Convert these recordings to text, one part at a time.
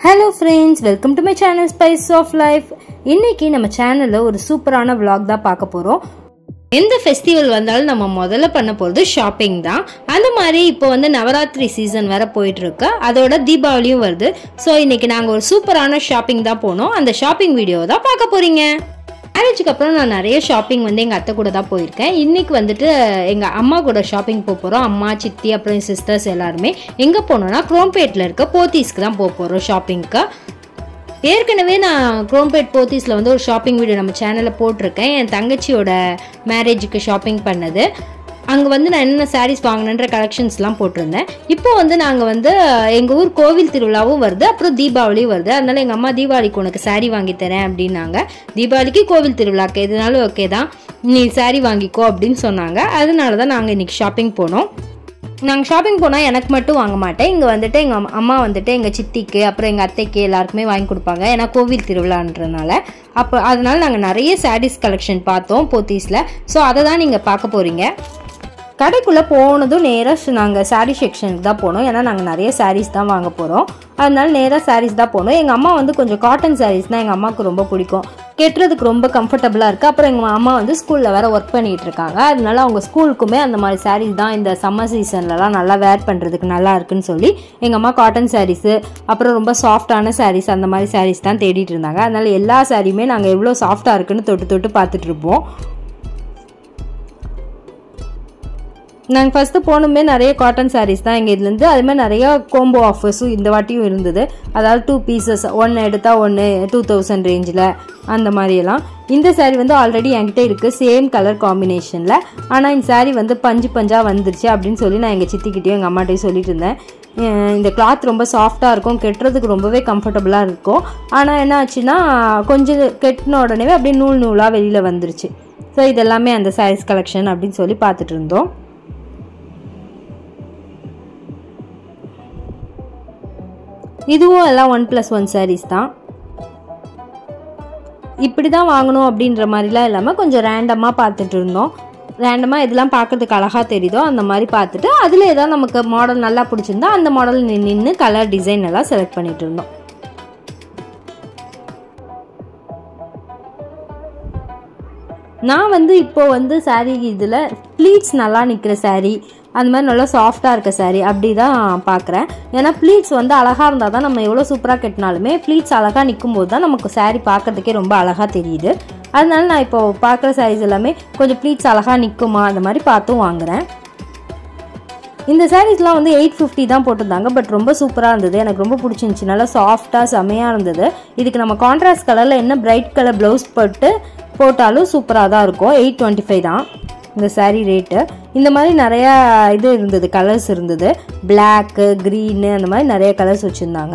hello friends welcome to my channel spice of life இன்னைக்கு நம்ம சேனலில் ஒரு சூப்பரான vlog தான் பார்க்க போகிறோம் எந்த ஃபெஸ்டிவல் வந்தாலும் நம்ம முதல்ல பண்ண போகிறது ஷாப்பிங் தான் அந்த மாதிரி இப்போ வந்து நவராத்திரி சீசன் வேற போயிட்டு இருக்கு அதோட தீபாவளியும் வருது ஸோ இன்னைக்கு நாங்கள் ஒரு சூப்பரான ஷாப்பிங் தான் போனோம் அந்த ஷாப்பிங் வீடியோ தான் பார்க்க போறீங்க மேரேஜுக்கு அப்புறம் நான் நிறைய ஷாப்பிங் வந்து எங்கள் அத்தை கூட தான் போயிருக்கேன் இன்னைக்கு வந்துட்டு எங்கள் அம்மா கூட ஷாப்பிங் போக போகிறோம் அம்மா சித்தி அப்புறம் என் சிஸ்டர்ஸ் எல்லாருமே எங்கே போனோம்னா குரோம்பேட்டில் இருக்க போத்தீஸ்க்கு தான் போக போகிறோம் ஷாப்பிங்க்கு ஏற்கனவே நான் குரோம்பேட் போத்தீஸில் வந்து ஒரு ஷாப்பிங் வீடியோ நம்ம சேனலில் போட்டிருக்கேன் என் தங்கச்சியோட மேரேஜுக்கு ஷாப்பிங் பண்ணது அங்கே வந்து நான் என்ன சாரீஸ் வாங்கினன்ற கலெக்ஷன்ஸ்லாம் போட்டிருந்தேன் இப்போ வந்து நாங்கள் வந்து எங்கள் ஊர் கோவில் திருவிழாவும் வருது அப்புறம் தீபாவளியும் வருது அதனால எங்கள் அம்மா தீபாவளிக்கு உனக்கு saree வாங்கி தரேன் அப்படின்னாங்க தீபாவளிக்கு கோவில் திருவிழாக்கு எதுனாலும் ஓகே தான் நீ saree வாங்கிக்கோ அப்படின்னு சொன்னாங்க அதனால தான் நாங்கள் இன்னைக்கு ஷாப்பிங் போனோம் நாங்கள் ஷாப்பிங் போனால் எனக்கு மட்டும் வாங்க மாட்டேன் இங்கே வந்துட்டு எங்கள் அம்மா வந்துட்டு எங்கள் சித்திக்கு அப்புறம் எங்கள் அத்தைக்கு எல்லாருக்குமே வாங்கி கொடுப்பாங்க ஏன்னா கோவில் திருவிழான்றனால அப்போ அதனால நாங்கள் நிறைய சாரீஸ் கலெக்ஷன் பார்த்தோம் போத்தீஸில் ஸோ அதை தான் நீங்கள் பார்க்க போகிறீங்க கடைக்குள்ளே போனதும் நேராக நாங்கள் சாரீ செக்ஷனுக்கு தான் போனோம் ஏன்னா நாங்கள் நிறைய சாரீஸ் தான் வாங்க போகிறோம் அதனால நேராக சாரீஸ் தான் போனோம் எங்கள் அம்மா வந்து கொஞ்சம் காட்டன் சாரீஸ் தான் எங்கள் அம்மாவுக்கு ரொம்ப பிடிக்கும் கெட்டுறதுக்கு ரொம்ப கம்ஃபர்டபுளாக இருக்குது அப்புறம் எங்கள் அம்மா வந்து ஸ்கூலில் வேற ஒர்க் பண்ணிகிட்டு இருக்காங்க அதனால அவங்க ஸ்கூலுக்குமே அந்த மாதிரி சாரீஸ் தான் இந்த சம்மர் சீசன்லலாம் நல்லா வேர் பண்ணுறதுக்கு நல்லா இருக்குன்னு சொல்லி எங்கள் அம்மா காட்டன் சாரீஸு அப்புறம் ரொம்ப சாஃப்டான சாரீஸ் அந்த மாதிரி சாரீஸ் தான் தேடிட்டு இருந்தாங்க அதனால எல்லா சாரியுமே நாங்கள் எவ்வளோ சாஃப்டாக இருக்குன்னு தொட்டு தொட்டு பார்த்துட்டு இருப்போம் நாங்கள் ஃபஸ்ட்டு போனோமே நிறைய காட்டன் சாரீஸ் தான் எங்கள் இதுலேருந்து அது மாதிரி நிறைய கோம்போ ஆஃபர்ஸும் இந்த வாட்டியும் இருந்தது அதாவது டூ பீசஸ் ஒன்று எடுத்தால் ஒன்று டூ தௌசண்ட் ரேஞ்சில் அந்த மாதிரியெல்லாம் இந்த saree வந்து ஆல்ரெடி என்கிட்ட இருக்குது சேம் கலர் காம்பினேஷனில் ஆனால் இந்த saree வந்து பஞ்சு பஞ்சாக வந்துருச்சு அப்படின்னு சொல்லி நான் எங்கள் சித்திக்கிட்டேயும் எங்கள் அம்மாட்டையும் சொல்லிட்டு இருந்தேன் அஹ் இந்த கிளாத் ரொம்ப சாஃப்டாக இருக்கும் கெட்டுறதுக்கு ரொம்பவே கம்ஃபர்டபுளாக இருக்கும் ஆனால் என்ன ஆச்சுன்னா கொஞ்சம் கெட்டின உடனே அப்படியே நூல் நூலாக வெளியில் வந்துருச்சு ஸோ இதெல்லாமே அந்த சாரீஸ் கலெக்ஷன் அப்படின்னு சொல்லி பார்த்துட்டு இருந்தோம் இதுவும் எல்லாம் ஒன் ப்ளஸ் ஒன் சாரீஸ் தான் இப்படி தான் வாங்கணும் அப்படின்ற மாதிரிலாம் இல்லாமல் கொஞ்சம் ரேண்டமாக பார்த்துட்டு இருந்தோம் ரேண்டமாக இதெல்லாம் பார்க்கறதுக்கு அழகாக தெரியுதோ அந்த மாதிரி பார்த்துட்டு அதில் ஏதாவது நமக்கு மாடல் நல்லா பிடிச்சிருந்தா அந்த மாடல் நின்று கலர் டிசைன் எல்லாம் செலக்ட் பண்ணிட்டு இருந்தோம் நான் வந்து இப்போ வந்து saree இதில் ப்ளீட்ஸ் நல்லா நிற்கிற saree அந்த மாதிரி நல்லா சாஃப்டாக இருக்க saree அப்படி தான் பார்க்குறேன் ஏன்னா ப்ளீட்ஸ் வந்து அழகாக இருந்தால் தான் நம்ம எவ்வளோ சூப்பராக கட்டினாலுமே ப்ளீட்ஸ் அழகாக நிற்கும் போது தான் நமக்கு saree பார்க்கறதுக்கே ரொம்ப அழகாக தெரியுது அதனால நான் இப்போ பார்க்குற sarees எல்லாமே கொஞ்சம் ப்ளீட்ஸ் அழகாக நிற்குமா அந்த மாதிரி பார்த்தும் வாங்குறேன் இந்த சாரீஸ்லாம் வந்து எயிட் ஃபிஃப்டி தான் போட்டிருந்தாங்க பட் ரொம்ப சூப்பராக இருந்தது எனக்கு ரொம்ப பிடிச்சிருந்துச்சி நல்லா சாஃப்டாக செமையாக இருந்தது இதுக்கு நம்ம கான்ட்ராஸ்ட் கலரில் என்ன பிரைட் கலர் ப்ளவுஸ் போட்டு போட்டாலும் சூப்பராக தான் இருக்கும் எயிட் டுவெண்ட்டி ஃபைவ் தான் இந்த saree ரேட்டு இந்த மாதிரி நிறையா இது இருந்தது கலர்ஸ் இருந்தது பிளாக்கு க்ரீனு அந்த மாதிரி நிறைய கலர்ஸ் வச்சுருந்தாங்க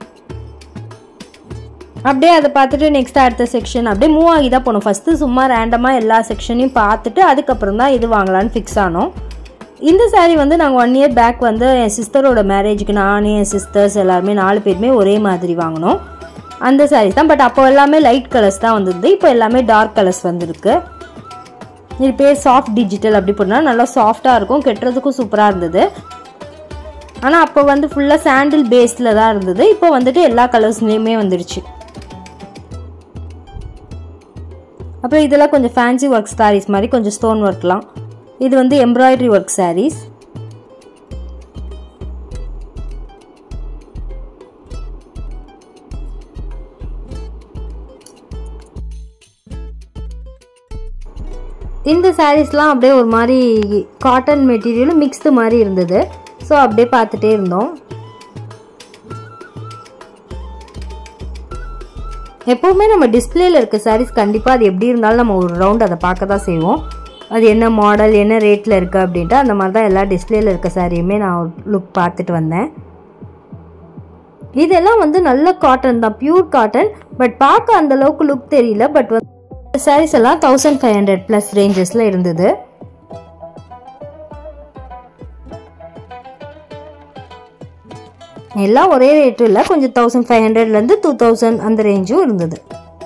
அப்படியே அதை பார்த்துட்டு நெக்ஸ்ட் அடுத்த செக்ஷன் அப்படியே மூவ் ஆகி தான் போனோம் ஃபஸ்ட்டு சும்மா ரேண்டமாக எல்லா செக்ஷனையும் பார்த்துட்டு அதுக்கப்புறம் தான் இது வாங்கலான்னு ஃபிக்ஸ் ஆனோம் இந்த saree வந்து நாங்கள் ஒன் இயர் பேக் வந்து என் சிஸ்டரோட மேரேஜுக்கு நானே என் சிஸ்டர்ஸ் எல்லாருமே நாலு பேருமே ஒரே மாதிரி வாங்கினோம் அந்த sarees தான் பட் அப்போ எல்லாமே லைட் கலர்ஸ் தான் வந்திருந்து இப்போ எல்லாமே டார்க் கலர்ஸ் வந்திருக்கு இது பேர் சாஃப்ட் டிஜிட்டல் அப்படி போனால் நல்லா சாஃப்டாக இருக்கும் கெட்டுறதுக்கும் சூப்பராக இருந்தது ஆனால் அப்போ வந்து ஃபுல்லாக சாண்டில் பேஸில் தான் இருந்தது இப்போ வந்துட்டு எல்லா கலர்ஸ்லேயுமே வந்துடுச்சு அப்புறம் இதெல்லாம் கொஞ்சம் ஃபேன்சி ஒர்க் சாரீஸ் மாதிரி கொஞ்சம் ஸ்டோன் ஒர்க்லாம் இது வந்து எம்ப்ராய்டரி ஒர்க் சாரீஸ் இந்த சாரீஸ்லாம் அப்படியே ஒரு மாதிரி காட்டன் மெட்டீரியலும் மிக்ஸ்டு மாதிரி இருந்தது ஸோ அப்படியே பார்த்துட்டே இருந்தோம் எப்போவுமே நம்ம டிஸ்பிளேல இருக்க சாரீஸ் கண்டிப்பாக அது எப்படி இருந்தாலும் நம்ம ஒரு ரவுண்ட் அதை பார்க்க தான் செய்வோம் அது என்ன மாடல் என்ன ரேட்டில் இருக்குது அப்படின்ட்டு அந்த மாதிரி தான் எல்லா டிஸ்பிளேல இருக்க சாரியுமே நான் லுக் பார்த்துட்டு வந்தேன் இதெல்லாம் வந்து நல்ல காட்டன் தான் பியூர் காட்டன் பட் பார்க்க அந்த அளவுக்கு லுக் தெரியல பட் வந்து சாரீஸ் எல்லாம் தௌசண்ட் ஃபைவ் ஹண்ட்ரட் ப்ளஸ் ரேஞ்சஸில் இருந்தது எல்லாம் ஒரே ரேட்டும் இல்லை கொஞ்சம் தௌசண்ட் ஃபைவ் ஹண்ட்ரட்லேருந்து டூ தௌசண்ட் அந்த ரேஞ்சும் இருந்தது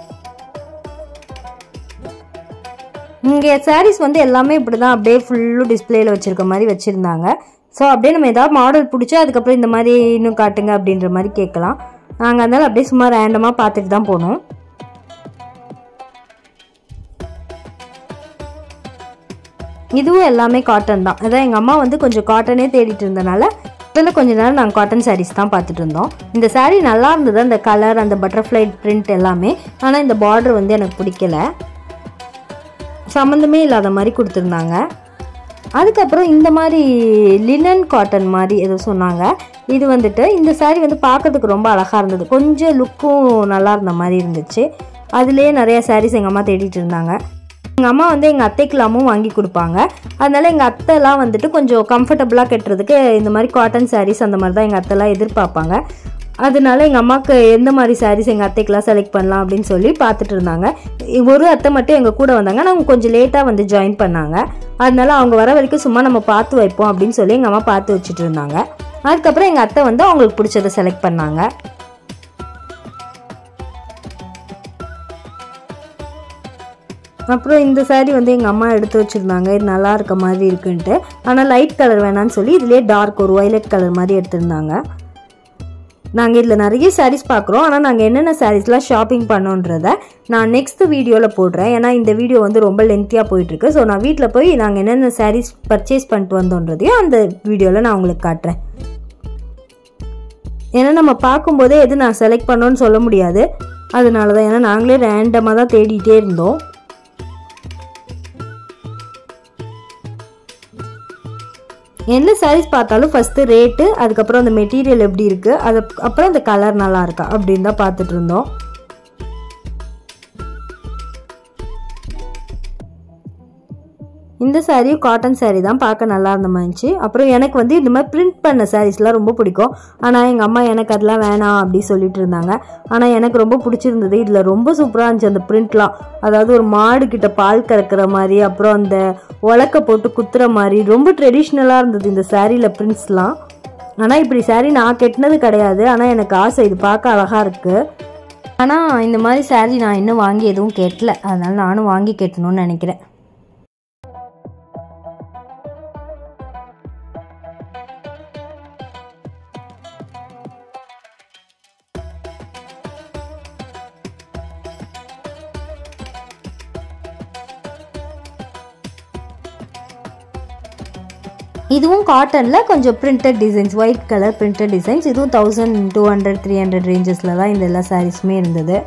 இங்கே சாரீஸ் வந்து எல்லாமே இப்படி தான் அப்படியே ஃபுல்லும் டிஸ்பிளேல வச்சுருக்க மாதிரி வச்சுருந்தாங்க ஸோ அப்படியே நம்ம ஏதாவது மாடல் பிடிச்சா அதுக்கப்புறம் இந்த மாதிரி இன்னும் காட்டுங்க அப்படின்ற மாதிரி கேட்கலாம் நாங்கள் அதனால் அப்படியே சும்மா ரேண்டமாக பார்த்துட்டு தான் போனோம் இதுவும் எல்லாமே காட்டன் தான் அதான் எங்கள் அம்மா வந்து கொஞ்சம் காட்டனே தேடிட்டு இருந்தனால இதில் கொஞ்ச நேரம் நாங்கள் காட்டன் சாரீஸ் தான் பார்த்துட்டு இருந்தோம் இந்த saree நல்லா இருந்தது அந்த கலர் அந்த பட்டர்ஃப்ளை பிரிண்ட் எல்லாமே ஆனால் இந்த பார்டர் வந்து எனக்கு பிடிக்கல சம்மந்தமே இல்லாத மாதிரி கொடுத்துருந்தாங்க அதுக்கப்புறம் இந்த மாதிரி லினன் காட்டன் மாதிரி ஏதோ சொன்னாங்க இது வந்துட்டு இந்த saree வந்து பார்க்கறதுக்கு ரொம்ப அழகாக இருந்தது கொஞ்சம் லுக்கும் நல்லா இருந்த மாதிரி இருந்துச்சு அதுலேயே நிறைய sarees எங்கள் அம்மா தேடிட்டு இருந்தாங்க எங்கள் அம்மா வந்து எங்கள் அத்தைக்கெல்லாமும் வாங்கி கொடுப்பாங்க அதனால எங்கள் அத்தைலாம் வந்துட்டு கொஞ்சம் கம்ஃபர்டபுளாக கட்டுறதுக்கு இந்த மாதிரி காட்டன் sarees அந்த மாதிரி தான் எங்கள் அத்தைலாம் எதிர்பார்ப்பாங்க அதனால எங்கள் அம்மாவுக்கு எந்த மாதிரி sarees எங்கள் அத்தைக்கெலாம் செலக்ட் பண்ணலாம் அப்படின்னு சொல்லி பார்த்துட்டு இருந்தாங்க ஒரு அத்தை மட்டும் எங்கள் கூட வந்தாங்க ஆனால் அவங்க கொஞ்சம் லேட்டாக வந்து ஜாயின் பண்ணாங்க அதனால அவங்க வர வரைக்கும் சும்மா நம்ம பார்த்து வைப்போம் அப்படின்னு சொல்லி எங்கள் அம்மா பார்த்து வச்சுட்டு இருந்தாங்க அதுக்கப்புறம் எங்கள் அத்தை வந்து அவங்களுக்கு பிடிச்சதை செலக்ட் பண்ணாங்க அப்புறம் இந்த saree வந்து எங்கள் அம்மா எடுத்து வச்சுருந்தாங்க இது நல்லா இருக்க மாதிரி இருக்குன்ட்டு ஆனால் லைட் கலர் வேணான்னு சொல்லி இதுலேயே டார்க் ஒரு வயலட் கலர் மாதிரி எடுத்திருந்தாங்க நாங்கள் இதில் நிறைய sarees பார்க்குறோம் ஆனால் நாங்கள் என்னென்ன சாரீஸ்லாம் ஷாப்பிங் பண்ணோன்றத நான் நெக்ஸ்ட் வீடியோவில் போடுறேன் ஏன்னா இந்த வீடியோ வந்து ரொம்ப லென்த்தியாக போயிட்டுருக்கு ஸோ நான் வீட்டில் போய் நாங்கள் என்னென்ன sarees பர்ச்சேஸ் பண்ணிட்டு வந்தோன்றதையும் அந்த வீடியோவில் நான் உங்களுக்கு காட்டுறேன் ஏன்னா நம்ம பார்க்கும்போதே எது நான் செலக்ட் பண்ணோன்னு சொல்ல முடியாது அதனால தான் ஏன்னா நாங்களே ரேண்டமாக தான் தேடிட்டே இருந்தோம் என்ன சாரீஸ் பார்த்தாலும் ஃபஸ்ட்டு ரேட்டு அதுக்கப்புறம் அந்த மெட்டீரியல் எப்படி இருக்குது அது அப்புறம் அந்த கலர் நல்லா இருக்கா அப்படின்னு தான் பார்த்துட்டு இருந்தோம் இந்த சாரியும் காட்டன் saree தான் பார்க்க நல்லா இருந்த மாதிரி இருந்துச்சு அப்புறம் எனக்கு வந்து இந்த மாதிரி பிரிண்ட் பண்ண சாரீஸ்லாம் ரொம்ப பிடிக்கும் ஆனால் எங்கள் அம்மா எனக்கு அதெல்லாம் வேணாம் அப்படி சொல்லிட்டு இருந்தாங்க ஆனால் எனக்கு ரொம்ப பிடிச்சிருந்தது இதில் ரொம்ப சூப்பராக இருந்துச்சு அந்த பிரிண்ட்லாம் அதாவது ஒரு மாடு கிட்ட பால் கறக்கிற மாதிரி அப்புறம் அந்த உலக்க போட்டு குத்துற மாதிரி ரொம்ப ட்ரெடிஷ்னலாக இருந்தது இந்த சாரியில் பிரிண்ட்ஸ்லாம் ஆனால் இப்படி saree நான் கெட்டினது கிடையாது ஆனால் எனக்கு ஆசை இது பார்க்க அழகாக இருக்குது ஆனால் இந்த மாதிரி saree நான் இன்னும் வாங்கி எதுவும் கெட்டல அதனால நானும் வாங்கி கெட்டணும்னு நினைக்கிறேன் இதுவும் காட்டனில் கொஞ்சம் printed designs white colour printed designs இதுவும் thousand two hundred three hundred ரேஞ்சஸில் தான் இந்த எல்லா சாரீஸுமே இருந்தது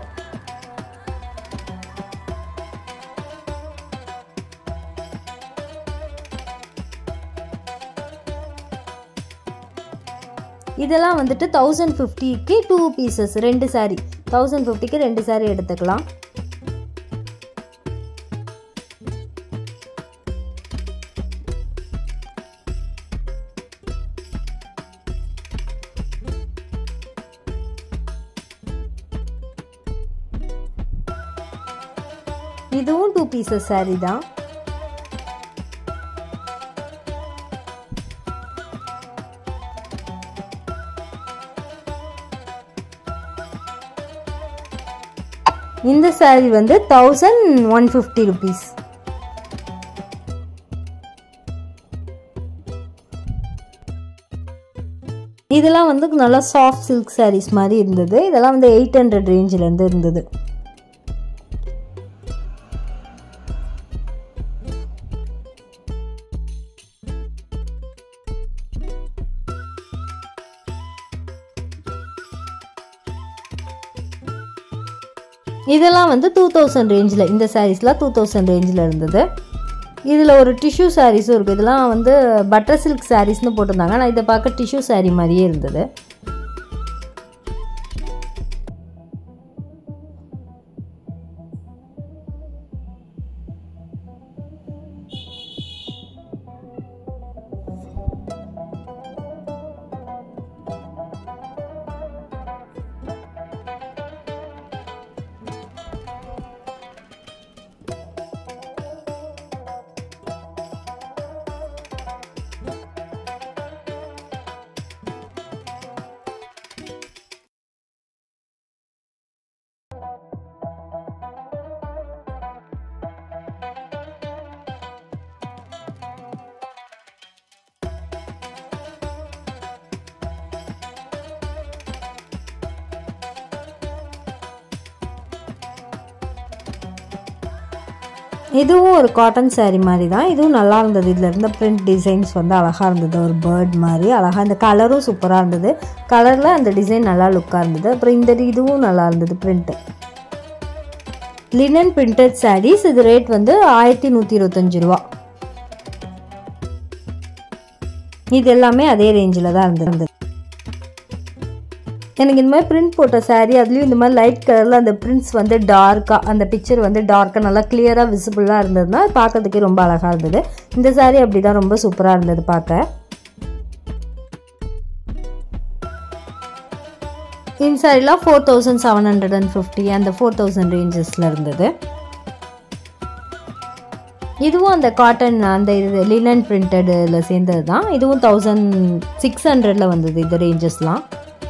இதெல்லாம் வந்துட்டு தௌசண்ட் ஃபிஃப்டிக்கு டூ பீசஸ் ரெண்டு saree தௌசண்ட் ஃபிஃப்டிக்கு ரெண்டு saree எடுத்துக்கலாம் இதுவும் டூ பீசஸ் saree தான் இந்த saree வந்து தௌசண்ட் ஒன் ஃபிஃப்டி ருபீஸ் இதெல்லாம் வந்து நல்லா சாஃப்ட் சில்க் sarees மாதிரி இருந்தது இதெல்லாம் வந்து எயிட் ஹண்ட்ரட் ரேஞ்சிலேருந்து இருந்தது இதெல்லாம் வந்து டூ தௌசண்ட் ரேஞ்சில் இந்த சாரீஸ்லாம் டூ தௌசண்ட் ரேஞ்சில் இருந்தது இதில் ஒரு டிஷ்யூ சாரீஸும் இருக்குது இதெல்லாம் வந்து பட்டர் சில்க் சாரீஸ்னு போட்டிருந்தாங்க நான் இதை பார்க்க டிஷ்யூ saree மாதிரியே இருந்தது இதுவும் ஒரு காட்டன் saree மாதிரி தான் இதுவும் நல்லா இருந்தது இதில் இருந்த பிரிண்ட் டிசைன்ஸ் வந்து அழகாக இருந்தது ஒரு பேர்ட் மாதிரி அழகாக இந்த கலரும் சூப்பராக இருந்தது கலரில் அந்த டிசைன் நல்லா லுக்காக இருந்தது அப்புறம் இந்த இதுவும் நல்லா இருந்தது பிரிண்ட்டு லினன் பிரிண்டட் sarees இது ரேட் வந்து ஆயிரத்தி நூற்றி இருபத்தஞ்சு ரூபா இது எல்லாமே அதே ரேஞ்சில் தான் இருந்தது எனக்கு இந்த மாதிரி பிரிண்ட் போட்ட saree அதுலேயும் இந்த மாதிரி லைட் கலரில் அந்த பிரிண்ட்ஸ் வந்து டார்க்காக அந்த பிக்சர் வந்து டார்க்காக நல்லா கிளியராக விசிபிளாக இருந்ததுன்னா பார்க்கறதுக்கே ரொம்ப அழகாக இருந்தது இந்த saree அப்படி தான் ரொம்ப சூப்பராக இருந்தது பார்க்க இந்த சாரிலாம் four thousand seven hundred and fifty அந்த ஃபோர் தௌசண்ட் ரேஞ்சஸில் இருந்தது இதுவும் அந்த காட்டன் அந்த இது லினன் பிரிண்டடில் சேர்ந்தது தான் இதுவும் தௌசண்ட் சிக்ஸ் ஹண்ட்ரடில் வந்தது இந்த ரேஞ்சஸ்லாம்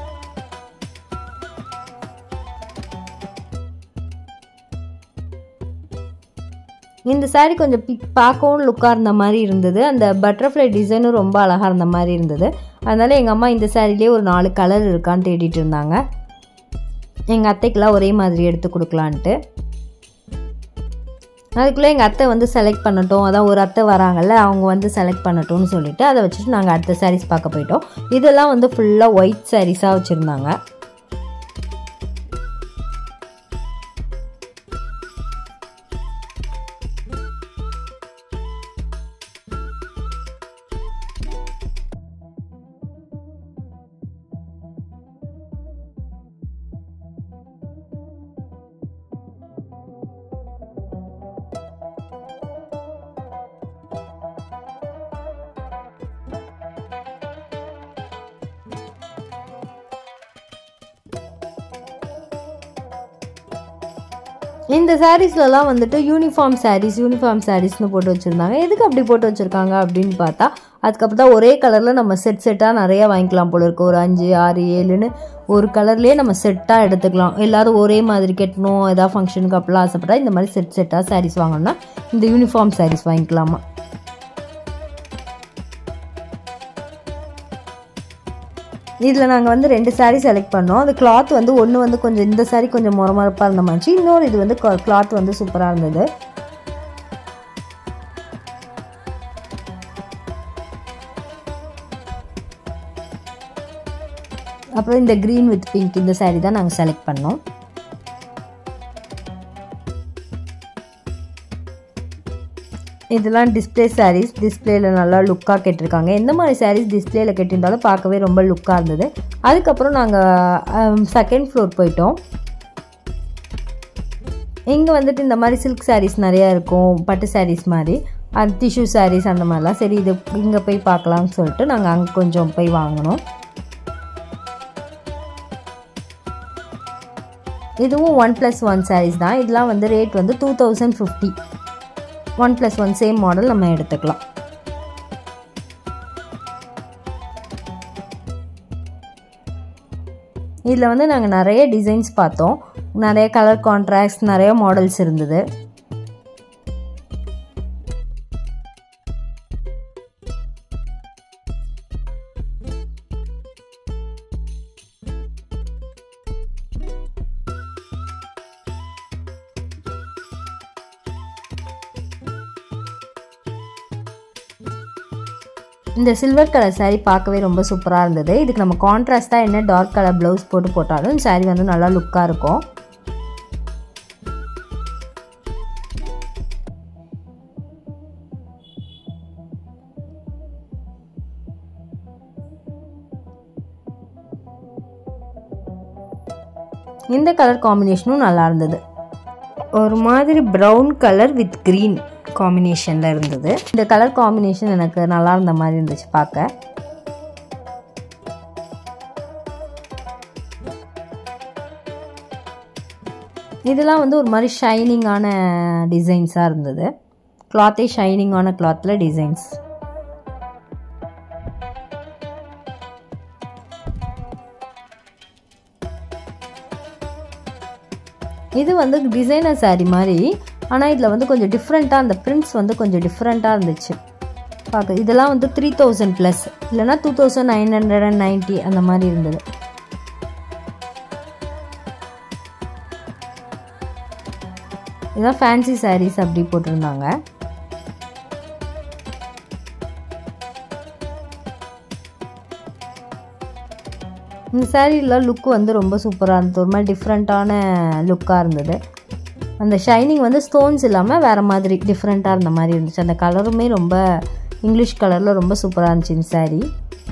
இந்த saree கொஞ்சம் பிக் பார்க்கவும் லுக்காக இருந்த மாதிரி இருந்தது அந்த பட்டர்ஃப்ளை டிசைனும் ரொம்ப அழகாக இருந்த மாதிரி இருந்தது அதனால எங்கள் அம்மா இந்த சாரிலே ஒரு நாலு கலர் இருக்கான்னு தேடிட்டு இருந்தாங்க எங்கள் அத்தைக்கெல்லாம் ஒரே மாதிரி எடுத்து கொடுக்கலான்ட்டு அதுக்குள்ளே எங்கள் அத்தை வந்து செலக்ட் பண்ணட்டும் அதான் ஒரு அத்தை வராங்கல்ல அவங்க வந்து செலக்ட் பண்ணட்டும்னு சொல்லிட்டு அதை வச்சுட்டு நாங்கள் அடுத்த sarees பார்க்க போயிட்டோம் இதெல்லாம் வந்து ஃபுல்லாக ஒயிட் சாரீஸாக வச்சுருந்தாங்க இந்த சாரீஸ்லலாம் வந்துட்டு யூனிஃபார்ம் சாரீஸ் யூனிஃபார்ம் சாரீஸ்னு போட்டு வச்சுருந்தாங்க எதுக்கு அப்படி போட்டு வச்சுருக்காங்க அப்படின்னு பார்த்தா அதுக்கப்புறம் தான் ஒரே கலரில் நம்ம செட் செட்டாக நிறையா வாங்கிக்கலாம் போல இருக்கு ஒரு அஞ்சு ஆறு ஏழுன்னு ஒரு கலர்லேயே நம்ம செட்டாக எடுத்துக்கலாம் எல்லாரும் ஒரே மாதிரி கட்டணும் ஏதாவது ஃபங்க்ஷனுக்கு அப்படிலாம் ஆசைப்பட்டா இந்த மாதிரி செட் செட்டாக சாரீஸ் வாங்கணும்னா இந்த யூனிஃபார்ம் சாரீஸ் வாங்கிக்கலாமா இதில் நாங்கள் வந்து ரெண்டு saree செலக்ட் பண்ணோம் அது கிளாத் வந்து ஒன்று வந்து கொஞ்சம் இந்த saree கொஞ்சம் முறமரப்பாக இருந்த மாதிரி இன்னொரு இது வந்து கிளாத் வந்து சூப்பராக இருந்தது அப்புறம் இந்த க்ரீன் வித் பிங்க் இந்த saree தான் நாங்கள் செலக்ட் பண்ணோம் இதெல்லாம் டிஸ்பிளே சாரீஸ் டிஸ்பிளேல நல்லா லுக்காக கட்டிருக்காங்க எந்த மாதிரி சாரீஸ் டிஸ்பிளேல கட்டியிருந்தாலும் பார்க்கவே ரொம்ப லுக்காக இருந்தது அதுக்கப்புறம் நாங்கள் செகண்ட் ஃப்ளோர் போயிட்டோம் இங்கே வந்துட்டு இந்த மாதிரி சில்க் சாரீஸ் நிறையா இருக்கும் பட்டு சாரீஸ் மாதிரி அது டிஷ்யூ சாரீஸ் அந்த மாதிரிலாம் சரி இது இங்கே போய் பார்க்கலாம்னு சொல்லிட்டு நாங்கள் அங்கே கொஞ்சம் போய் வாங்கினோம் இதுவும் ஒன் ப்ளஸ் ஒன் சாரீஸ் தான் இதெல்லாம் வந்து ரேட் வந்து two thousand fifty one plus one same model நம்ம எடுத்துக்கலாம் இதில் வந்து நாங்கள் நிறைய டிசைன்ஸ் பார்த்தோம் நிறைய கலர் கான்ட்ராக்ட்ஸ் நிறைய மாடல்ஸ் இருந்தது இந்த சில்வர் கலர் saree பார்க்கவே ரொம்ப சூப்பராக இருந்தது இதுக்கு நம்ம கான்ட்ராஸ்ட்டாக என்ன டார்க் கலர் ப்ளவுஸ் போட்டு போட்டாலும் இந்த saree வந்து நல்லா லுக்காக இருக்கும் இந்த கலர் காம்பினேஷனும் நல்லா இருந்தது ஒரு மாதிரி ப்ரௌன் கலர் வித் க்ரீன் காம்பினேஷனில் இருந்தது இந்த கலர் காம்பினேஷன் எனக்கு நல்லா இருந்த மாதிரி இருந்துச்சு பார்க்க இதெல்லாம் வந்து ஒரு மாதிரி ஷைனிங்கான டிசைன்ஸாக இருந்தது கிளாத்தே ஷைனிங்கான கிளாத்தில் டிசைன்ஸ் இது வந்து டிசைனர் saree மாதிரி ஆனால் இதில் வந்து கொஞ்சம் டிஃப்ரெண்ட்டாக அந்த பிரிண்ட்ஸ் வந்து கொஞ்சம் டிஃப்ரெண்ட்டாக இருந்துச்சு பார்க்க இதெல்லாம் வந்து த்ரீ தௌசண்ட் ப்ளஸ் இல்லைனா two thousand nine hundred and ninety அந்த மாதிரி இருந்தது இதுதான் ஃபேன்சி சாரீஸ் அப்படி போட்டிருந்தாங்க இந்த சாரீலாம் லுக் வந்து ரொம்ப சூப்பராக இருந்தது ஒரு மாதிரி டிஃப்ரெண்ட்டான லுக்காக இருந்தது அந்த ஷைனிங் வந்து ஸ்டோன்ஸ் இல்லாமல் வேறு மாதிரி டிஃப்ரெண்ட்டாக இருந்த மாதிரி இருந்துச்சு அந்த கலருமே ரொம்ப இங்கிலீஷ் கலரில் ரொம்ப சூப்பராக இருந்துச்சு இந்த சாரீ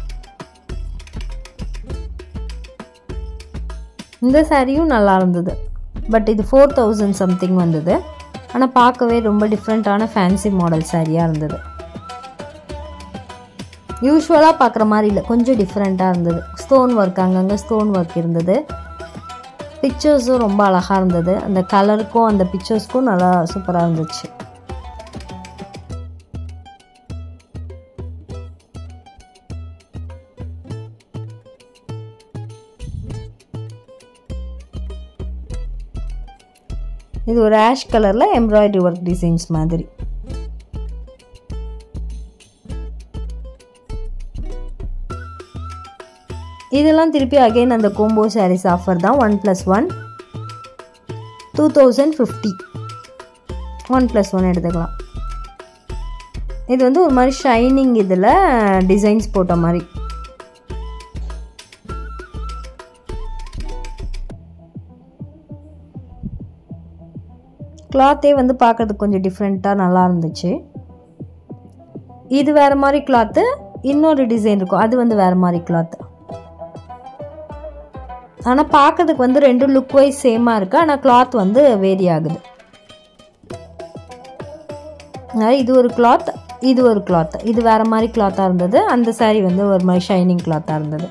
இந்த சாரியும் நல்லா இருந்தது பட் இது ஃபோர் தௌசண்ட் சம்திங் வந்தது ஆனால் பார்க்கவே ரொம்ப டிஃப்ரெண்ட்டான ஃபேன்சி மாடல் சாரியாக இருந்தது யூஸ்வலாக பார்க்குற மாதிரி இல்லை கொஞ்சம் டிஃப்ரெண்ட்டாக இருந்தது ஸ்டோன் ஒர்க் அங்கங்கே ஸ்டோன் ஒர்க் இருந்தது பிக்சர்ஸும் ரொம்ப அழகாக இருந்தது அந்த கலருக்கும் அந்த பிக்சர்ஸ்க்கும் நல்லா சூப்பராக இருந்துச்சு இது ஒரு ஆஷ் கலரில் எம்ப்ராய்டரி ஒர்க் டிசைன்ஸ் மாதிரி இதெல்லாம் திருப்பி அகைன் அந்த கோம்போ சாரீஸ் ஆஃபர் தான் one plus one two thousand fifty one plus one எடுத்துக்கலாம் இது வந்து ஒரு மாதிரி ஷைனிங் இதில் டிசைன்ஸ் போட்ட மாதிரி கிளாத்தே வந்து பார்க்கறதுக்கு கொஞ்சம் டிஃப்ரெண்ட்டாக நல்லா இருந்துச்சு இது வேறு மாதிரி கிளாத்து இன்னொரு டிசைன் இருக்கும் அது வந்து வேறு மாதிரி கிளாத்து ஆனால் பார்க்கறதுக்கு வந்து ரெண்டு லுக் வைஸ் சேமாக இருக்குது ஆனால் கிளாத் வந்து வேரி ஆகுது இது ஒரு கிளாத் இது ஒரு கிளாத் இது வேறு மாதிரி கிளாத்தாக இருந்தது அந்த சாரீ வந்து ஒரு மாதிரி ஷைனிங் கிளாத்தாக இருந்தது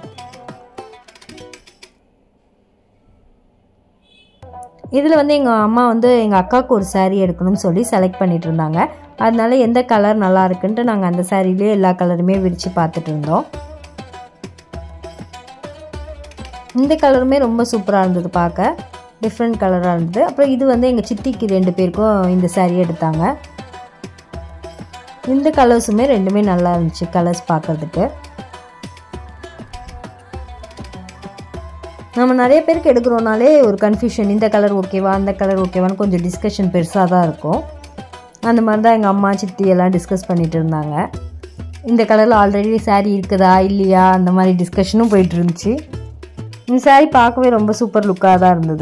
இதில் வந்து எங்கள் அம்மா வந்து எங்கள் அக்காவுக்கு ஒரு சாரீ எடுக்கணும்னு சொல்லி செலக்ட் பண்ணிட்டு இருந்தாங்க அதனால எந்த கலர் நல்லா இருக்குன்ட்டு நாங்கள் அந்த சாரிலேயே எல்லா கலருமே விரித்து பார்த்துட்டு இருந்தோம் இந்த கலருமே ரொம்ப சூப்பராக இருந்தது பார்க்க டிஃப்ரெண்ட் கலராக இருந்தது அப்புறம் இது வந்து எங்கள் சித்திக்கு ரெண்டு பேருக்கும் இந்த சாரீ எடுத்தாங்க இந்த கலர்ஸுமே ரெண்டுமே நல்லா இருந்துச்சு கலர்ஸ் பார்க்குறதுக்கு நம்ம நிறைய பேருக்கு எடுக்கிறோனாலே ஒரு கன்ஃபியூஷன் இந்த கலர் ஓகேவா அந்த கலர் ஓகேவான்னு கொஞ்சம் டிஸ்கஷன் பெருசாக தான் இருக்கும் அந்த மாதிரி தான் எங்கள் அம்மா சித்தி எல்லாம் டிஸ்கஸ் பண்ணிகிட்டு இருந்தாங்க இந்த கலரில் ஆல்ரெடி சாரீ இருக்குதா இல்லையா அந்த மாதிரி டிஸ்கஷனும் போயிட்டு இருந்துச்சு இந்த சாரீ பார்க்கவே ரொம்ப சூப்பர் லுக்காக தான் இருந்தது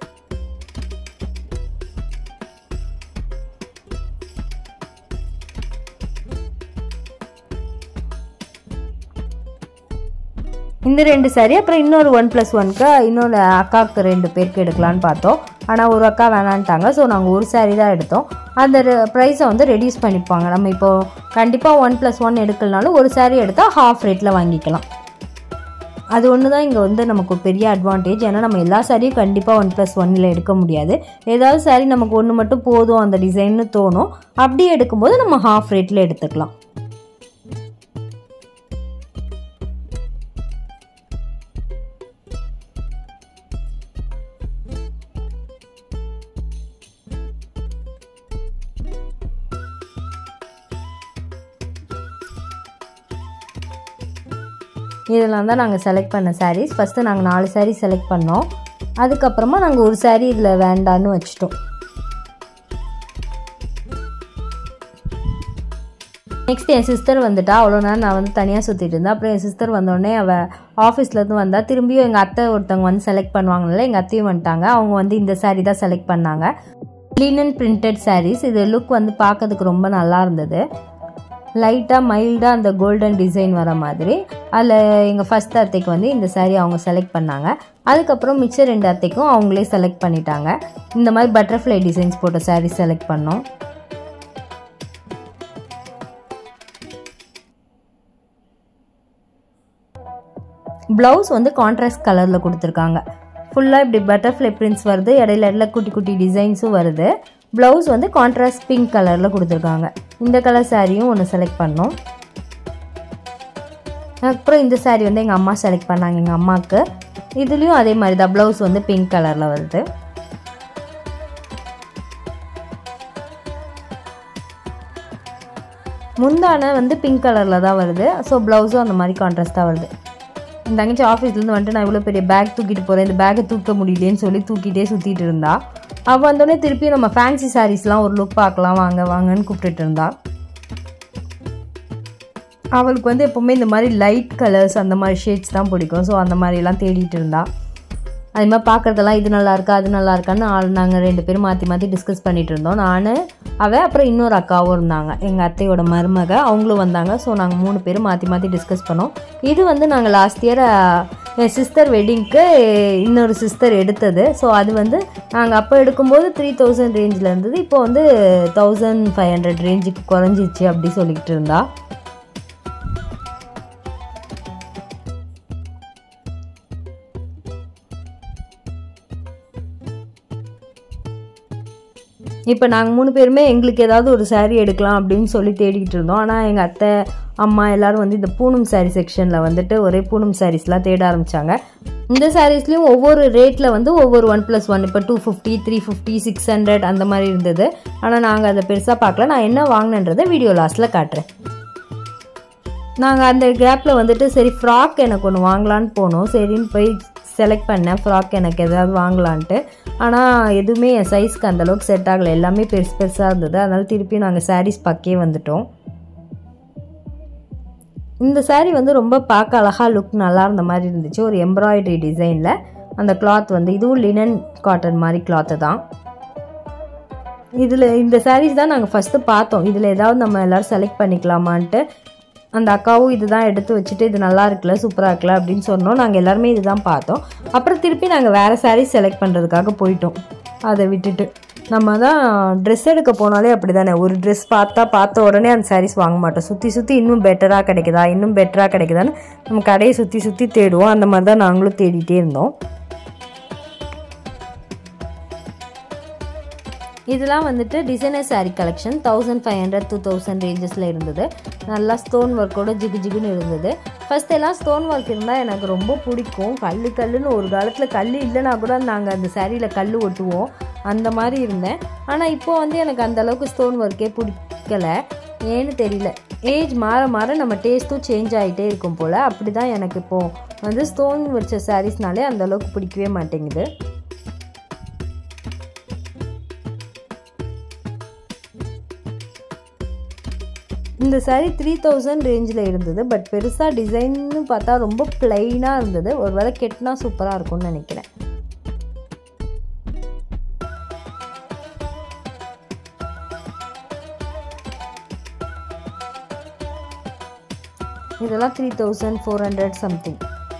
இந்த ரெண்டு சாரி அப்புறம் இன்னொரு ஒன் ப்ளஸ் ஒன்க்கு இன்னொரு அக்காவுக்கு ரெண்டு பேருக்கு எடுக்கலான்னு பார்த்தோம் ஆனால் ஒரு அக்கா வேணான்ட்டாங்க ஸோ நாங்கள் ஒரு சாரி தான் எடுத்தோம் அந்த ப்ரைஸை வந்து ரெடியூஸ் பண்ணிப்பாங்க நம்ம இப்போது கண்டிப்பாக ஒன் ப்ளஸ் ஒன் எடுக்கலனாலும் ஒரு சாரி எடுத்தால் ஹாஃப் ரேட்டில் வாங்கிக்கலாம் அது ஒன்று தான் இங்கே வந்து நமக்கு ஒரு பெரிய அட்வான்டேஜ் ஏன்னா நம்ம எல்லா சாரியும் கண்டிப்பாக ஒன் ப்ளஸ் ஒன்னில் எடுக்க முடியாது ஏதாவது சாரி நமக்கு ஒன்று மட்டும் போதும் அந்த டிசைன்னு தோணும் அப்படி எடுக்கும்போது நம்ம ஹாஃப் ரேட்டில் எடுத்துக்கலாம் இதெல்லாம் தான் நாங்கள் செலக்ட் பண்ண சாரீஸ் ஃபஸ்ட்டு நாங்கள் நாலு சாரீ செலக்ட் பண்ணோம் அதுக்கப்புறமா நாங்கள் ஒரு சாரீ இதில் வேண்டான்னு வச்சிட்டோம் நெக்ஸ்ட் என் சிஸ்டர் வந்துட்டா அவ்வளோ நேரம் நான் வந்து தனியாக சுற்றிட்டு இருந்தேன் அப்புறம் என் சிஸ்டர் வந்தோடனே அவள் ஆஃபீஸ்லேருந்து வந்தா திரும்பியும் எங்கள் அத்தை ஒருத்தவங்க வந்து செலக்ட் பண்ணுவாங்கல்ல எங்கள் அத்தையும் வந்துட்டாங்க அவங்க வந்து இந்த சாரீ தான் செலக்ட் பண்ணாங்க லினன் பிரிண்டட் சாரீஸ் இது லுக் வந்து பார்க்கறதுக்கு ரொம்ப நல்லா இருந்தது லைட்டாக மைல்டாக அந்த கோல்டன் டிசைன் வர மாதிரி அதில் எங்கள் ஃபஸ்ட் அத்தைக்கு வந்து இந்த சாரீ அவங்க செலக்ட் பண்ணாங்க அதுக்கப்புறம் மிச்ச ரெண்டு அத்தைக்கும் அவங்களே செலக்ட் பண்ணிட்டாங்க இந்த மாதிரி பட்டர்ஃப்ளை டிசைன்ஸ் போட்ட சாரீ செலக்ட் பண்ணோம் ப்ளவுஸ் வந்து கான்ட்ராஸ்ட் கலரில் கொடுத்துருக்காங்க ஃபுல்லாக இப்படி பட்டர்ஃப்ளை பிரிண்ட்ஸ் வருது இடையில இடையில குட்டி குட்டி டிசைன்ஸும் வருது ப்ளவுஸ் வந்து கான்ட்ராஸ்ட் பிங்க் கலரில் கொடுத்துருக்காங்க இந்த கலர் சாரியும் ஒன்று செலக்ட் பண்ணோம் அப்புறம் இந்த சாரீ வந்து எங்கள் அம்மா செலக்ட் பண்ணாங்க எங்கள் அம்மாவுக்கு இதுலேயும் அதே மாதிரி தான் ப்ளவுஸ் வந்து பிங்க் கலரில் வருது முந்தான வந்து பிங்க் கலரில் தான் வருது ஸோ ப்ளவுஸும் அந்த மாதிரி கான்ட்ராஸ்ட்டாக வருது என் தங்கச்சி ஆஃபீஸ்லேருந்து வந்துட்டு நான் இவ்வளோ பெரிய பேக் தூக்கிட்டு போகிறேன் இந்த பேக்கை தூக்க முடியலேன்னு சொல்லி தூக்கிட்டே சுற்றிட்டு இருந்தா அவள் வந்தோடனே திருப்பி நம்ம ஃபேன்சி சாரீஸ்லாம் ஒரு லுக் பார்க்கலாம் வாங்க வாங்கன்னு கூப்பிட்டுட்டு இருந்தா அவளுக்கு வந்து எப்போவுமே இந்த மாதிரி லைட் கலர்ஸ் அந்த மாதிரி ஷேட்ஸ் தான் பிடிக்கும் ஸோ அந்த மாதிரிலாம் தேடிட்டு இருந்தா அது மாதிரி பார்க்குறதெல்லாம் இது நல்லா இருக்கா அது நல்லா இருக்கான்னு ஆள் நாங்கள் ரெண்டு பேரும் மாற்றி மாற்றி டிஸ்கஸ் பண்ணிட்டு இருந்தோம் நான் அவள் அப்புறம் இன்னொரு அக்காவும் இருந்தாங்க எங்கள் அத்தையோட மருமக அவங்களும் வந்தாங்க ஸோ நாங்கள் மூணு பேரும் மாற்றி மாற்றி டிஸ்கஸ் பண்ணோம் இது வந்து நாங்கள் லாஸ்ட் இயர் என் சிஸ்டர் வெட்டிங்க்கு இன்னொரு சிஸ்டர் எடுத்தது ஸோ அது வந்து நாங்கள் அப்போ எடுக்கும்போது த்ரீ தௌசண்ட் ரேஞ்சில் இருந்தது இப்போ வந்து தௌசண்ட் ஃபைவ் ஹண்ட்ரட் ரேஞ்சுக்கு குறைஞ்சிச்சு அப்படி சொல்லிக்கிட்டு இருந்தா இப்போ நாங்கள் மூணு பேருமே எங்களுக்கு ஏதாவது ஒரு saree எடுக்கலாம் அப்படின்னு சொல்லி தேடிக்கிட்டு இருந்தோம் ஆனால் எங்கள் அத்தை அம்மா எல்லாரும் வந்து இந்த பூனம் saree செக்ஷனில் வந்துட்டு ஒரே பூனம் சாரீஸ்லாம் தேட ஆரம்பித்தாங்க இந்த சாரீஸ்லேயும் ஒவ்வொரு ரேட்டில் வந்து ஒவ்வொரு ஒன் ப்ளஸ் ஒன் இப்போ two fifty three fifty six hundred அந்த மாதிரி இருந்தது ஆனால் நாங்கள் அதை பெருசாக பார்க்கல நான் என்ன வாங்கினன்றதை வீடியோ லாஸ்ட்டில் காட்டுறேன் நாங்கள் அந்த கேப்பில் வந்துட்டு சரி ஃப்ராக் எனக்கு ஒன்று வாங்கலான்னு போனோம் சரின்னு போய் செலக்ட் பண்ணேன் ஃப்ராக் எனக்கு எதாவது வாங்கலான்ட்டு ஆனால் எதுவுமே என் சைஸ்க்கு அந்தளவுக்கு செட் ஆகலை எல்லாமே பெருசு பெருசாக இருந்தது அதனால் திருப்பி நாங்கள் சாரீஸ் பக்கே வந்துட்டோம் இந்த saree வந்து ரொம்ப பார்க்க அழகாக லுக் நல்லா இருந்த மாதிரி இருந்துச்சு ஒரு எம்ப்ராய்டரி டிசைனில் அந்த கிளாத் வந்து இதுவும் லினன் காட்டன் மாதிரி கிளாத்து தான் இதில் இந்த சாரீஸ் தான் நாங்கள் ஃபஸ்ட்டு பார்த்தோம் இதில் ஏதாவது நம்ம எல்லோரும் செலக்ட் பண்ணிக்கலாமான்ட்டு அந்த அக்காவும் இதுதான் எடுத்து வச்சுட்டு இது நல்லா இருக்குல்ல சூப்பராக இருக்குல்ல அப்படின்னு சொன்னோம் நாங்கள் எல்லாருமே இதுதான் பார்த்தோம் அப்புறம் திருப்பி நாங்கள் வேறு சாரீஸ் செலக்ட் பண்ணுறதுக்காக போயிட்டோம் அதை விட்டுட்டு நம்ம தான் ட்ரெஸ் எடுக்க போனாலே அப்படி தானே ஒரு ட்ரெஸ் பார்த்தா பார்த்த உடனே அந்த சாரீஸ் வாங்க மாட்டோம் சுற்றி சுற்றி இன்னும் பெட்டராக கிடைக்குதா இன்னும் பெட்டராக கிடைக்குதான்னு நம்ம கடையை சுற்றி சுற்றி தேடுவோம் அந்த மாதிரி தான் நாங்களும் தேடிட்டே இருந்தோம் இதெல்லாம் வந்துட்டு designer saree collection thousand five hundred two thousand ரேஞ்சஸில் இருந்தது நல்லா ஸ்டோன் ஒர்க்கோட ஜிகு ஜிகுன்னு இருந்தது ஃபர்ஸ்ட் எல்லாம் ஸ்டோன் ஒர்க் இருந்தால் எனக்கு ரொம்ப பிடிக்கும் கல் கல்லுன்னு ஒரு காலத்தில் கல் இல்லைனா கூட நாங்கள் அந்த சாரியில் கல் ஒட்டுவோம் அந்த மாதிரி இருந்தேன் ஆனால் இப்போ வந்து எனக்கு அந்த அளவுக்கு ஸ்டோன் ஒர்க்கே பிடிக்கல ஏன்னு தெரியல ஏஜ் மாற மாற நம்ம டேஸ்ட்டும் சேஞ்ச் ஆகிட்டே இருக்கும் போல் அப்படி தான் எனக்கு இப்போது வந்து ஸ்டோன் வச்ச சாரீஸ்னாலே அந்த அளவுக்கு பிடிக்கவே மாட்டேங்குது இந்த saree த்ரீ தௌசண்ட் ரேஞ்சில் இருந்தது பட் பெருசாக டிசைன்னு பார்த்தா ரொம்ப பிளைனாக இருந்தது ஒரு வேளை கெட்டினா சூப்பராக இருக்கும்னு நினைக்கிறேன் இதெல்லாம் three thousand four hundred something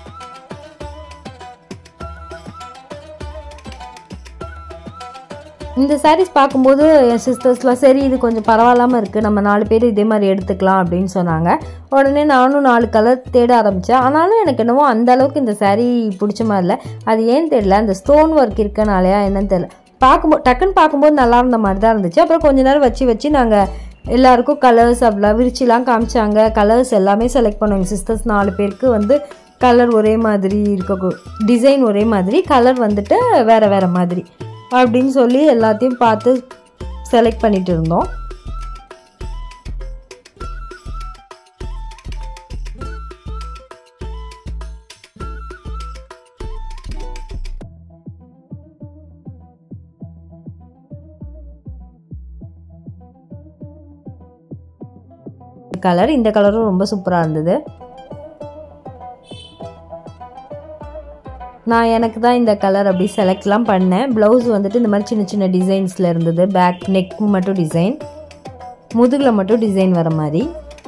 இந்த sarees பார்க்கும்போது என் சிஸ்டர்ஸ்லாம் சரி இது கொஞ்சம் பரவாயில்லாமல் இருக்குது நம்ம நாலு பேர் இதே மாதிரி எடுத்துக்கலாம் அப்படின்னு சொன்னாங்க உடனே நானும் நாலு கலர் தேட ஆரம்பித்தேன் ஆனாலும் எனக்கு என்னவோ அந்த அளவுக்கு இந்த saree பிடிச்ச மாதிரி இல்லை அது ஏன்னு தெரியல அந்த ஸ்டோன் ஒர்க் இருக்கனாலையா என்னன்னு தெரியல பார்க்கும்போது டக்குன்னு பார்க்கும்போது நல்லா இருந்த மாதிரி தான் இருந்துச்சு அப்புறம் கொஞ்ச நேரம் வச்சு வச்சு நாங்கள் எல்லாருக்கும் கலர்ஸ் அப்படிலாம் விரிச்சிலாம் காமிச்சாங்க கலர்ஸ் எல்லாமே செலக்ட் பண்ணோம் எங்கள் சிஸ்டர்ஸ் நாலு பேருக்கு வந்து கலர் ஒரே மாதிரி இருக்க டிசைன் ஒரே மாதிரி கலர் வந்துட்டு வேறு வேறு மாதிரி அப்படின்னு சொல்லி எல்லாத்தையும் பார்த்து செலக்ட் பண்ணிட்டு இருந்தோம் கலர் இந்த கலரும் ரொம்ப சூப்பராக இருந்தது நான் எனக்கு தான் இந்த கலர் அப்படி செலக்ட்லாம் பண்ணேன் ப்ளவுஸ் வந்துட்டு இந்த மாதிரி சின்ன சின்ன டிசைன்ஸில் இருந்தது பேக் நெக் மட்டும் டிசைன் முதுகில் மட்டும் டிசைன் வர மாதிரி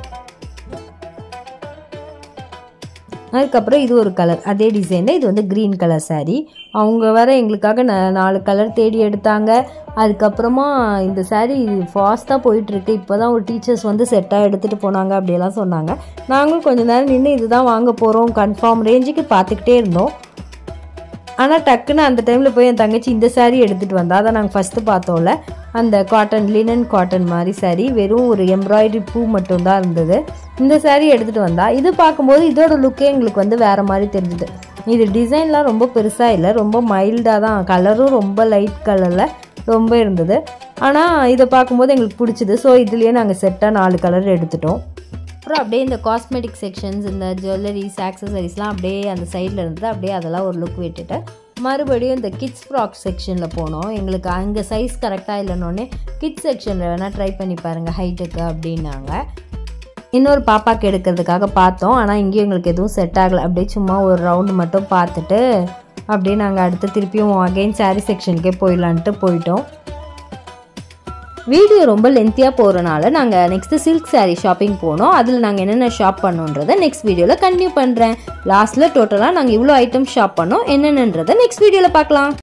அதுக்கப்புறம் இது ஒரு கலர் அதே டிசைனில் இது வந்து க்ரீன் கலர் saree அவங்க வேற எங்களுக்காக ந நாலு கலர் தேடி எடுத்தாங்க அதுக்கப்புறமா இந்த saree ஃபாஸ்ட்டாக போயிட்டுருக்கு இப்போ தான் ஒரு டீச்சர்ஸ் வந்து செட்டாக எடுத்துகிட்டு போனாங்க அப்படியெல்லாம் சொன்னாங்க நாங்களும் கொஞ்ச நேரம் நின்று இதுதான் வாங்க போகிறோம் கன்ஃபார்ம் ரேஞ்சுக்கு பார்த்துக்கிட்டே இருந்தோம் ஆனால் டக்குன்னு அந்த டைமில் போய் என் தங்கச்சி இந்த saree எடுத்துகிட்டு வந்தா அதை நாங்கள் ஃபஸ்ட்டு பார்த்தோம்ல அந்த காட்டன் லினன் காட்டன் மாதிரி saree வெறும் ஒரு எம்ப்ராய்டரி பூ மட்டும்தான் இருந்தது இந்த saree எடுத்துகிட்டு வந்தா இது பார்க்கும்போது இதோட லுக்கே எங்களுக்கு வந்து வேறு மாதிரி தெரிஞ்சுது இது டிசைன்லாம் ரொம்ப பெருசாக இல்லை ரொம்ப மைல்டாக தான் கலரும் ரொம்ப லைட் கலரில் ரொம்ப இருந்தது ஆனால் இதை பார்க்கும்போது எங்களுக்கு பிடிச்சிது ஸோ இதுலேயே நாங்கள் செட்டாக நாலு கலர் எடுத்துட்டோம் அப்புறம் அப்படியே இந்த காஸ்மெட்டிக் செக்ஷன்ஸ் இந்த ஜுவல்லரிஸ் ஆக்சசரிஸ்லாம் அப்படியே அந்த சைடில் இருந்தது அப்படியே அதெல்லாம் ஒரு லுக் விட்டுட்டு மறுபடியும் இந்த கிட்ஸ் ஃப்ராக் செக்ஷனில் போனோம் எங்களுக்கு அங்கே சைஸ் கரெக்டாக இல்லைன்னொடனே கிட்ஸ் செக்ஷனில் வேணால் ட்ரை பண்ணி பாருங்கள் ஹைட்டுக்கு அப்படின்னாங்க இன்னொரு பாப்பாக்கு எடுக்கிறதுக்காக பார்த்தோம் ஆனால் இங்கேயும் எங்களுக்கு எதுவும் செட் ஆகலை அப்படியே சும்மா ஒரு ரவுண்டு மட்டும் பார்த்துட்டு அப்படியே நாங்கள் அடுத்து திருப்பியும் அகைன் சாரீ செக்ஷனுக்கே போயிடலான்ட்டு போயிட்டோம் வீடியோ ரொம்ப லென்த்தியாக போகிறனால நாங்கள் நெக்ஸ்ட்டு சில்க் சாரீ ஷாப்பிங் போனோம் அதில் நாங்கள் என்னென்ன ஷாப் பண்ணோன்றதை நெக்ஸ்ட் வீடியோவில் கண்டினியூ பண்ணுறேன் லாஸ்ட்டில் டோட்டலாக நாங்கள் இவ்வளோ ஐட்டம் ஷாப் பண்ணோம் என்னென்னன்றதை நெக்ஸ்ட் வீடியோவில் பார்க்கலாம்